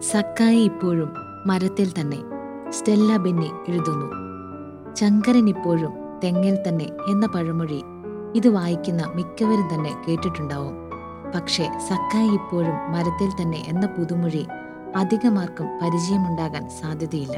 സക്കായി ഇപ്പോഴും മരത്തിൽ തന്നെ സ്റ്റെല്ല ബെന്നി എഴുതുന്നു ചങ്കരൻ ഇപ്പോഴും തെങ്ങിൽ തന്നെ എന്ന പഴമൊഴി ഇത് വായിക്കുന്ന മിക്കവരും തന്നെ കേട്ടിട്ടുണ്ടാവും പക്ഷേ സക്കായി ഇപ്പോഴും മരത്തിൽ തന്നെ എന്ന പുതുമൊഴി അധികമാർക്കും പരിചയമുണ്ടാകാൻ സാധ്യതയില്ല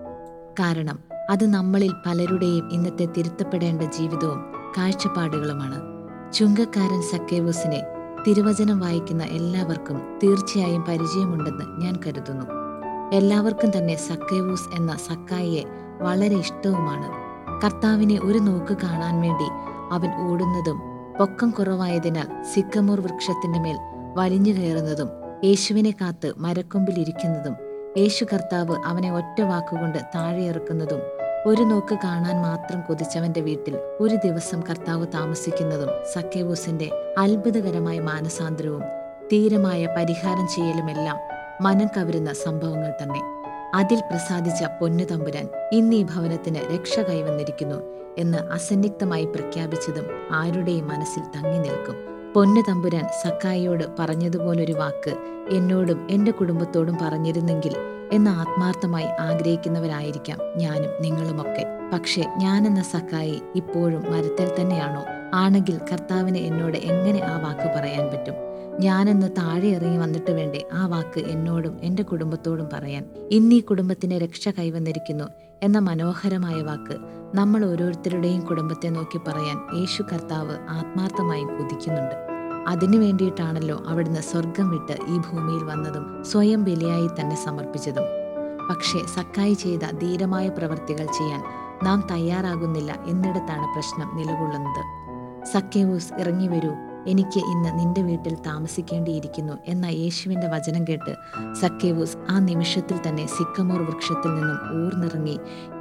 കാരണം അത് നമ്മളിൽ പലരുടെയും ഇന്നത്തെ തിരുത്തപ്പെടേണ്ട ജീവിതവും കാഴ്ചപ്പാടുകളുമാണ് ചുങ്കക്കാരൻ സക്കേവൂസിനെ തിരുവചനം വായിക്കുന്ന എല്ലാവർക്കും തീർച്ചയായും പരിചയമുണ്ടെന്ന് ഞാൻ കരുതുന്നു എല്ലാവർക്കും തന്നെ സക്കേവൂസ് എന്ന സക്കായിയെ വളരെ ഇഷ്ടവുമാണ് കർത്താവിനെ ഒരു നോക്ക് കാണാൻ വേണ്ടി അവൻ ഓടുന്നതും പൊക്കം കുറവായതിനാൽ സിക്കമോർ വൃക്ഷത്തിന്റെ മേൽ വലിഞ്ഞു കയറുന്നതും യേശുവിനെ കാത്ത് മരക്കൊമ്പിലിരിക്കുന്നതും യേശു കർത്താവ് അവനെ ഒറ്റ വാക്കുകൊണ്ട് താഴെ ഇറക്കുന്നതും ഒരു നോക്ക് കാണാൻ മാത്രം കൊതിച്ചവന്റെ വീട്ടിൽ ഒരു ദിവസം കർത്താവ് താമസിക്കുന്നതും സക്കേവൂസിന്റെ അത്ഭുതകരമായ മാനസാന്തരവും ധീരമായ പരിഹാരം ചെയ്യലുമെല്ലാം മനം കവരുന്ന സംഭവങ്ങൾ തന്നെ അതിൽ പ്രസാദിച്ച പൊന്നു തമ്പുരാൻ ഇന്ന് ഈ ഭവനത്തിന് രക്ഷ കൈവന്നിരിക്കുന്നു എന്ന് അസന്നിഗ്ധമായി പ്രഖ്യാപിച്ചതും ആരുടെയും മനസ്സിൽ തങ്ങി നിൽക്കും പൊന്നു തമ്പുരാൻ സക്കായിയോട് പറഞ്ഞതുപോലൊരു വാക്ക് എന്നോടും എന്റെ കുടുംബത്തോടും പറഞ്ഞിരുന്നെങ്കിൽ എന്ന് ആത്മാർത്ഥമായി ആഗ്രഹിക്കുന്നവരായിരിക്കാം ഞാനും നിങ്ങളുമൊക്കെ പക്ഷേ ഞാനെന്ന സക്കായി ഇപ്പോഴും മരത്തിൽ തന്നെയാണോ ആണെങ്കിൽ കർത്താവിന് എന്നോട് എങ്ങനെ ആ വാക്ക് പറയാൻ പറ്റും ഞാനെന്ന് താഴെ ഇറങ്ങി വന്നിട്ട് വേണ്ടേ ആ വാക്ക് എന്നോടും എൻ്റെ കുടുംബത്തോടും പറയാൻ ഇന്ന് ഈ കുടുംബത്തിന് രക്ഷ കൈവന്നിരിക്കുന്നു എന്ന മനോഹരമായ വാക്ക് നമ്മൾ ഓരോരുത്തരുടെയും കുടുംബത്തെ നോക്കി പറയാൻ യേശു കർത്താവ് ആത്മാർത്ഥമായി കൊതിക്കുന്നുണ്ട് അതിനു വേണ്ടിയിട്ടാണല്ലോ അവിടുന്ന് സ്വർഗം വിട്ട് ഈ ഭൂമിയിൽ വന്നതും സ്വയം ബലിയായി തന്നെ സമർപ്പിച്ചതും പക്ഷേ സക്കായി ചെയ്ത ധീരമായ പ്രവർത്തികൾ ചെയ്യാൻ നാം തയ്യാറാകുന്നില്ല എന്നിടത്താണ് പ്രശ്നം നിലകൊള്ളുന്നത് സക്കേവൂസ് ഇറങ്ങി വരൂ എനിക്ക് ഇന്ന് നിന്റെ വീട്ടിൽ താമസിക്കേണ്ടിയിരിക്കുന്നു എന്ന യേശുവിന്റെ വചനം കേട്ട് സക്കേവൂസ് ആ നിമിഷത്തിൽ തന്നെ സിക്കമോർ വൃക്ഷത്തിൽ നിന്നും ഊർന്നിറങ്ങി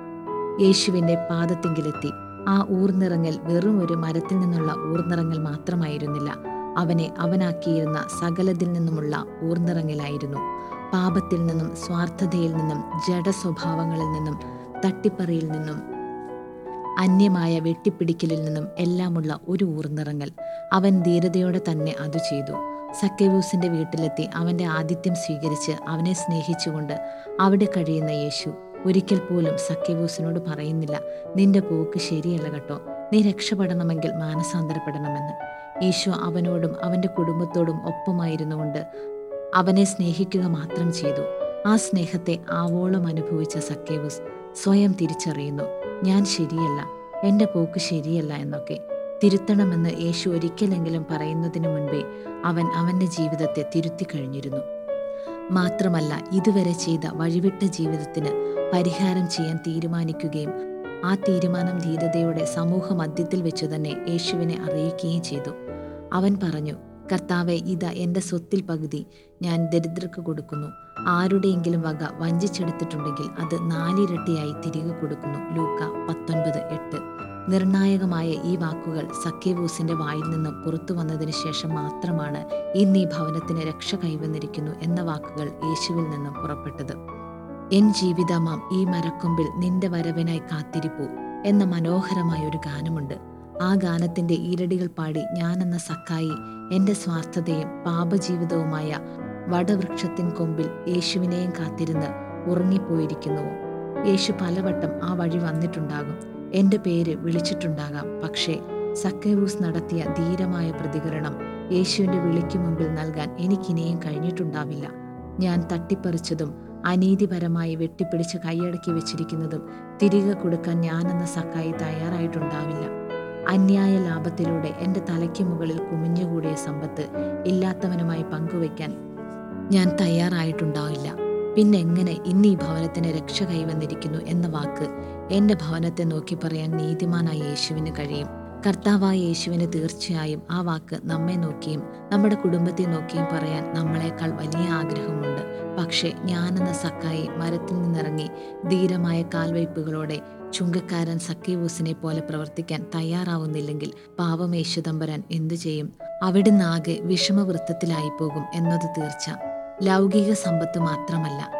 യേശുവിന്റെ പാദത്തിങ്കിലെത്തി ആ ഊർന്നിറങ്ങൽ വെറും ഒരു മരത്തിൽ നിന്നുള്ള ഊർന്നിറങ്ങൽ മാത്രമായിരുന്നില്ല അവനെ അവനാക്കിയിരുന്ന സകലതിൽ നിന്നുമുള്ള ഊർന്നിറങ്ങലായിരുന്നു പാപത്തിൽ നിന്നും സ്വാർത്ഥതയിൽ നിന്നും ജഡസ്വഭാവങ്ങളിൽ നിന്നും തട്ടിപ്പറിയിൽ നിന്നും അന്യമായ വെട്ടിപ്പിടിക്കലിൽ നിന്നും എല്ലാമുള്ള ഒരു ഊർന്നിറങ്ങൽ അവൻ ധീരതയോടെ തന്നെ അത് ചെയ്തു സക്കേവൂസിന്റെ വീട്ടിലെത്തി അവന്റെ ആതിഥ്യം സ്വീകരിച്ച് അവനെ സ്നേഹിച്ചുകൊണ്ട് അവിടെ കഴിയുന്ന യേശു ഒരിക്കൽ പോലും സക്കേവൂസിനോട് പറയുന്നില്ല നിന്റെ പോക്ക് ശരിയല്ല കേട്ടോ നീ രക്ഷപ്പെടണമെങ്കിൽ മാനസാന്തരപ്പെടണമെന്ന് ഈശോ അവനോടും അവന്റെ കുടുംബത്തോടും ഒപ്പമായിരുന്നുകൊണ്ട് അവനെ സ്നേഹിക്കുക മാത്രം ചെയ്തു ആ സ്നേഹത്തെ ആവോളം അനുഭവിച്ച സക്കേവൂസ് സ്വയം തിരിച്ചറിയുന്നു ഞാൻ ശരിയല്ല എൻ്റെ പോക്ക് ശരിയല്ല എന്നൊക്കെ തിരുത്തണമെന്ന് യേശു ഒരിക്കലെങ്കിലും പറയുന്നതിനു മുൻപേ അവൻ അവൻ്റെ ജീവിതത്തെ തിരുത്തി കഴിഞ്ഞിരുന്നു മാത്രമല്ല ഇതുവരെ ചെയ്ത വഴിവിട്ട ജീവിതത്തിന് പരിഹാരം ചെയ്യാൻ തീരുമാനിക്കുകയും ആ തീരുമാനം ധീരതയോടെ സമൂഹ മധ്യത്തിൽ വെച്ചു തന്നെ യേശുവിനെ അറിയിക്കുകയും ചെയ്തു അവൻ പറഞ്ഞു കർത്താവെ ഇതാ എൻ്റെ സ്വത്തിൽ പകുതി ഞാൻ ദരിദ്രർക്ക് കൊടുക്കുന്നു ആരുടെയെങ്കിലും വക വഞ്ചിച്ചെടുത്തിട്ടുണ്ടെങ്കിൽ അത് നാലിരട്ടിയായി തിരികെ കൊടുക്കുന്നു ലൂക്ക പത്തൊൻപത് എട്ട് നിർണായകമായ ഈ വാക്കുകൾ സഖ്യവൂസിന്റെ വായിൽ നിന്ന് പുറത്തു വന്നതിന് ശേഷം മാത്രമാണ് ഇന്ന് ഈ ഭവനത്തിന് രക്ഷ കൈവന്നിരിക്കുന്നു എന്ന വാക്കുകൾ യേശുവിൽ നിന്നും പുറപ്പെട്ടത് എൻ ജീവിതമാം ഈ മരക്കൊമ്പിൽ നിന്റെ വരവിനായി കാത്തിരിപ്പു എന്ന മനോഹരമായ ഒരു ഗാനമുണ്ട് ആ ഗാനത്തിന്റെ ഈരടികൾ പാടി ഞാനെന്ന സക്കായി എന്റെ സ്വാർത്ഥതയും പാപജീവിതവുമായ വടവൃക്ഷത്തിൻ കൊമ്പിൽ യേശുവിനെയും കാത്തിരുന്ന് ഉറങ്ങിപ്പോയിരിക്കുന്നുവോ യേശു പലവട്ടം ആ വഴി വന്നിട്ടുണ്ടാകും എന്റെ പേര് വിളിച്ചിട്ടുണ്ടാകാം പക്ഷേ സക്കേവൂസ് നടത്തിയ ധീരമായ പ്രതികരണം യേശുവിന്റെ വിളിക്കു മുമ്പിൽ നൽകാൻ എനിക്കിനിയും കഴിഞ്ഞിട്ടുണ്ടാവില്ല ഞാൻ തട്ടിപ്പറിച്ചതും അനീതിപരമായി വെട്ടിപ്പിടിച്ച് കൈയടക്കി വെച്ചിരിക്കുന്നതും തിരികെ കൊടുക്കാൻ ഞാനെന്ന സക്കായി തയ്യാറായിട്ടുണ്ടാവില്ല അന്യായ ലാഭത്തിലൂടെ എൻ്റെ തലയ്ക്ക് മുകളിൽ കുമിഞ്ഞുകൂടിയ സമ്പത്ത് ഇല്ലാത്തവനുമായി പങ്കുവയ്ക്കാൻ ഞാൻ തയ്യാറായിട്ടുണ്ടാവില്ല പിന്നെ എങ്ങനെ ഇന്ന് ഈ ഭവനത്തിന് രക്ഷ കൈവന്നിരിക്കുന്നു എന്ന വാക്ക് എൻ്റെ ഭവനത്തെ നോക്കി പറയാൻ നീതിമാനായ യേശുവിന് കഴിയും കർത്താവായ യേശുവിന് തീർച്ചയായും ആ വാക്ക് നമ്മെ നോക്കിയും നമ്മുടെ കുടുംബത്തെ നോക്കിയും പറയാൻ നമ്മളെക്കാൾ വലിയ ആഗ്രഹമുണ്ട് പക്ഷേ ഞാനെന്ന സക്കായി മരത്തിൽ നിന്നിറങ്ങി ധീരമായ കാൽവയ്പ്പുകളോടെ ചുങ്കക്കാരൻ സക്കീവൂസിനെ പോലെ പ്രവർത്തിക്കാൻ തയ്യാറാവുന്നില്ലെങ്കിൽ പാവം യേശുദമ്പരാൻ എന്തു ചെയ്യും അവിടുന്ന് ആകെ വിഷമവൃത്തത്തിലായി പോകും എന്നത് തീർച്ച ലൗകിക സമ്പത്ത് മാത്രമല്ല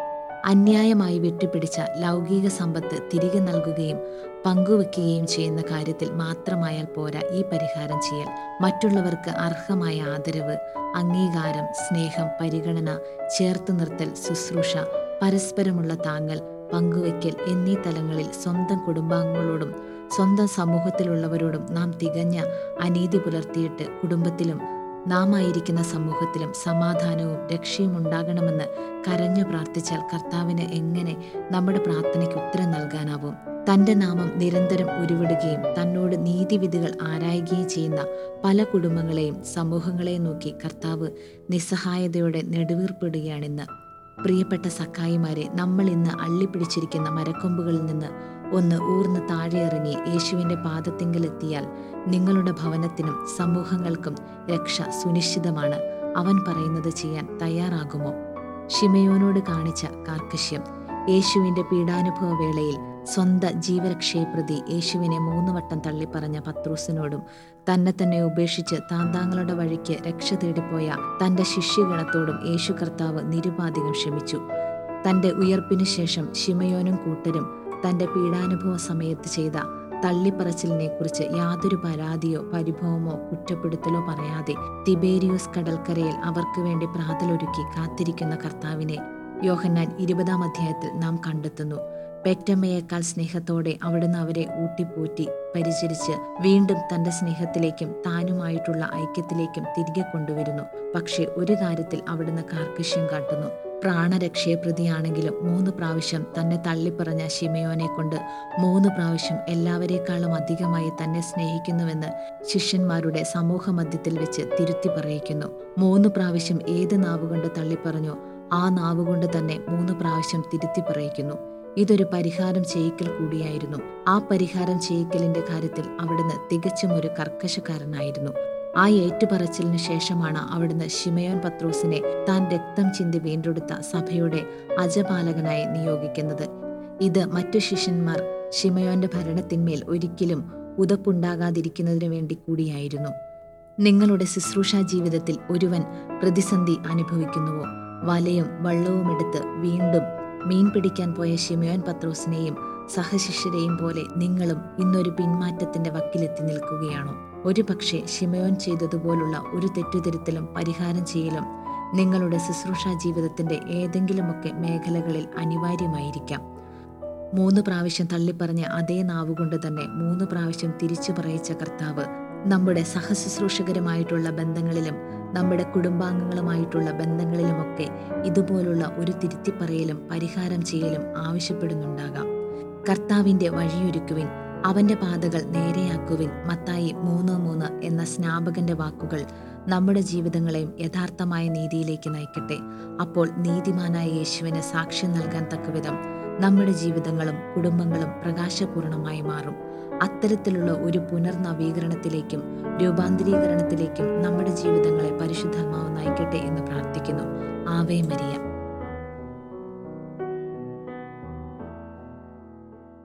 അന്യായമായി വിട്ടുപിടിച്ച ലൗകിക സമ്പത്ത് തിരികെ നൽകുകയും പങ്കുവെക്കുകയും ചെയ്യുന്ന കാര്യത്തിൽ മാത്രമായാൽ പോരാ ഈ പരിഹാരം ചെയ്യൽ മറ്റുള്ളവർക്ക് അർഹമായ ആദരവ് അംഗീകാരം സ്നേഹം പരിഗണന ചേർത്ത് നിർത്തൽ ശുശ്രൂഷ പരസ്പരമുള്ള താങ്ങൽ പങ്കുവയ്ക്കൽ എന്നീ തലങ്ങളിൽ സ്വന്തം കുടുംബാംഗങ്ങളോടും സ്വന്തം സമൂഹത്തിലുള്ളവരോടും നാം തികഞ്ഞ അനീതി പുലർത്തിയിട്ട് കുടുംബത്തിലും നാം ആയിരിക്കുന്ന സമൂഹത്തിലും സമാധാനവും രക്ഷയും ഉണ്ടാകണമെന്ന് കരഞ്ഞു പ്രാർത്ഥിച്ചാൽ കർത്താവിന് എങ്ങനെ നമ്മുടെ പ്രാർത്ഥനയ്ക്ക് ഉത്തരം നൽകാനാവും തന്റെ നാമം നിരന്തരം ഉരുവിടുകയും തന്നോട് നീതിവിധികൾ ആരായുകയും ചെയ്യുന്ന പല കുടുംബങ്ങളെയും സമൂഹങ്ങളെയും നോക്കി കർത്താവ് നിസ്സഹായതയോടെ നെടുവീർപ്പിടുകയാണിന്ന് പ്രിയപ്പെട്ട സക്കായിമാരെ നമ്മൾ ഇന്ന് അള്ളിപ്പിടിച്ചിരിക്കുന്ന മരക്കൊമ്പുകളിൽ നിന്ന് ഒന്ന് ഊർന്ന് താഴെ ഇറങ്ങി യേശുവിൻ്റെ പാദത്തിങ്കലെത്തിയാൽ നിങ്ങളുടെ ഭവനത്തിനും സമൂഹങ്ങൾക്കും രക്ഷ സുനിശ്ചിതമാണ് അവൻ പറയുന്നത് ചെയ്യാൻ തയ്യാറാകുമോ ഷിമയോനോട് കാണിച്ച കാർക്കശ്യം യേശുവിൻ്റെ പീഡാനുഭവ വേളയിൽ സ്വന്ത ജീവരക്ഷയെ പ്രതി യേശുവിനെ മൂന്ന് വട്ടം തള്ളിപ്പറഞ്ഞ പത്രൂസിനോടും തന്നെ തന്നെ ഉപേക്ഷിച്ച് താന്താങ്ങളുടെ വഴിക്ക് രക്ഷ തേടിപ്പോയ തൻ്റെ ശിഷ്യഗണത്തോടും യേശു കർത്താവ് നിരുപാധികം ക്ഷമിച്ചു തൻ്റെ ഉയർപ്പിനു ശേഷം ഷിമയോനും കൂട്ടരും തൻ്റെ പീഡാനുഭവ സമയത്ത് ചെയ്ത തള്ളിപ്പറച്ചിലിനെ കുറിച്ച് യാതൊരു പരാതിയോ പരിഭവമോ കുറ്റപ്പെടുത്തലോ പറയാതെ തിബേരിയോസ് കടൽക്കരയിൽ അവർക്ക് വേണ്ടി പ്രാതലൊരുക്കി കാത്തിരിക്കുന്ന കർത്താവിനെ യോഹന്നാൻ ഇരുപതാം അധ്യായത്തിൽ നാം കണ്ടെത്തുന്നു പെറ്റമ്മയേക്കാൾ സ്നേഹത്തോടെ അവിടുന്ന് അവരെ ഊട്ടിപ്പോറ്റി പരിചരിച്ച് വീണ്ടും തന്റെ സ്നേഹത്തിലേക്കും താനുമായിട്ടുള്ള ഐക്യത്തിലേക്കും തിരികെ കൊണ്ടുവരുന്നു പക്ഷേ ഒരു കാര്യത്തിൽ അവിടുന്ന് കാർക്കശ്യം കാട്ടുന്നു പ്രാണരക്ഷയെ പ്രതിയാണെങ്കിലും മൂന്ന് പ്രാവശ്യം തന്നെ തള്ളിപ്പറഞ്ഞ ഷിമയോനെ കൊണ്ട് മൂന്ന് പ്രാവശ്യം എല്ലാവരെക്കാളും അധികമായി തന്നെ സ്നേഹിക്കുന്നുവെന്ന് ശിഷ്യന്മാരുടെ സമൂഹ മധ്യത്തിൽ വെച്ച് തിരുത്തി പറയിക്കുന്നു മൂന്ന് പ്രാവശ്യം ഏത് നാവുകൊണ്ട് തള്ളിപ്പറഞ്ഞോ ആ നാവുകൊണ്ട് തന്നെ മൂന്ന് പ്രാവശ്യം തിരുത്തി പറയിക്കുന്നു ഇതൊരു പരിഹാരം ചെയ്യിക്കൽ കൂടിയായിരുന്നു ആ പരിഹാരം ചെയ്യിക്കലിന്റെ കാര്യത്തിൽ അവിടുന്ന് തികച്ചും ഒരു കർക്കശക്കാരനായിരുന്നു ആ ഏറ്റുപറച്ചിലിന് ശേഷമാണ് അവിടുന്ന് ഷിമയോൻ പത്രോസിനെ താൻ രക്തം ചിന്തി വീണ്ടെടുത്ത സഭയുടെ അജപാലകനായി നിയോഗിക്കുന്നത് ഇത് മറ്റു ശിഷ്യന്മാർ ഷിമയോന്റെ ഭരണത്തിന്മേൽ ഒരിക്കലും ഉതപ്പുണ്ടാകാതിരിക്കുന്നതിനു വേണ്ടി കൂടിയായിരുന്നു നിങ്ങളുടെ ശുശ്രൂഷാ ജീവിതത്തിൽ ഒരുവൻ പ്രതിസന്ധി അനുഭവിക്കുന്നുവോ വലയും വള്ളവുമെടുത്ത് വീണ്ടും മീൻ പിടിക്കാൻ പോയ ഷിമയോൻ പത്രോസിനെയും സഹശിഷ്യരെയും പോലെ നിങ്ങളും ഇന്നൊരു പിന്മാറ്റത്തിന്റെ വക്കിലെത്തി നിൽക്കുകയാണോ ഒരു പക്ഷേ ഷിമയോൻ ചെയ്തതുപോലുള്ള ഒരു തെറ്റുതിരുത്തലും പരിഹാരം ചെയ്യലും നിങ്ങളുടെ ശുശ്രൂഷാ ജീവിതത്തിന്റെ ഏതെങ്കിലുമൊക്കെ മേഖലകളിൽ അനിവാര്യമായിരിക്കാം മൂന്ന് പ്രാവശ്യം തള്ളിപ്പറഞ്ഞ അതേ നാവുകൊണ്ട് തന്നെ മൂന്ന് പ്രാവശ്യം തിരിച്ചു പറയിച്ച കർത്താവ് നമ്മുടെ സഹശുശ്രൂഷകരുമായിട്ടുള്ള ബന്ധങ്ങളിലും നമ്മുടെ കുടുംബാംഗങ്ങളുമായിട്ടുള്ള ബന്ധങ്ങളിലുമൊക്കെ ഇതുപോലുള്ള ഒരു തിരുത്തിപ്പറയലും പരിഹാരം ചെയ്യലും ആവശ്യപ്പെടുന്നുണ്ടാകാം കർത്താവിന്റെ വഴിയൊരുക്കുവിൻ അവന്റെ പാതകൾ നേരെയാക്കുവിൻ മത്തായി മൂന്ന് മൂന്ന് എന്ന സ്നാപകന്റെ വാക്കുകൾ നമ്മുടെ ജീവിതങ്ങളെയും യഥാർത്ഥമായ നീതിയിലേക്ക് നയിക്കട്ടെ അപ്പോൾ നീതിമാനായ യേശുവിന് സാക്ഷ്യം നൽകാൻ തക്കവിധം നമ്മുടെ ജീവിതങ്ങളും കുടുംബങ്ങളും പ്രകാശപൂർണമായി മാറും അത്തരത്തിലുള്ള ഒരു പുനർനവീകരണത്തിലേക്കും രൂപാന്തരീകരണത്തിലേക്കും നമ്മുടെ ജീവിതങ്ങളെ പരിശുദ്ധാത്മാവ് നയിക്കട്ടെ എന്ന് പ്രാർത്ഥിക്കുന്നു ആവേ മരിയ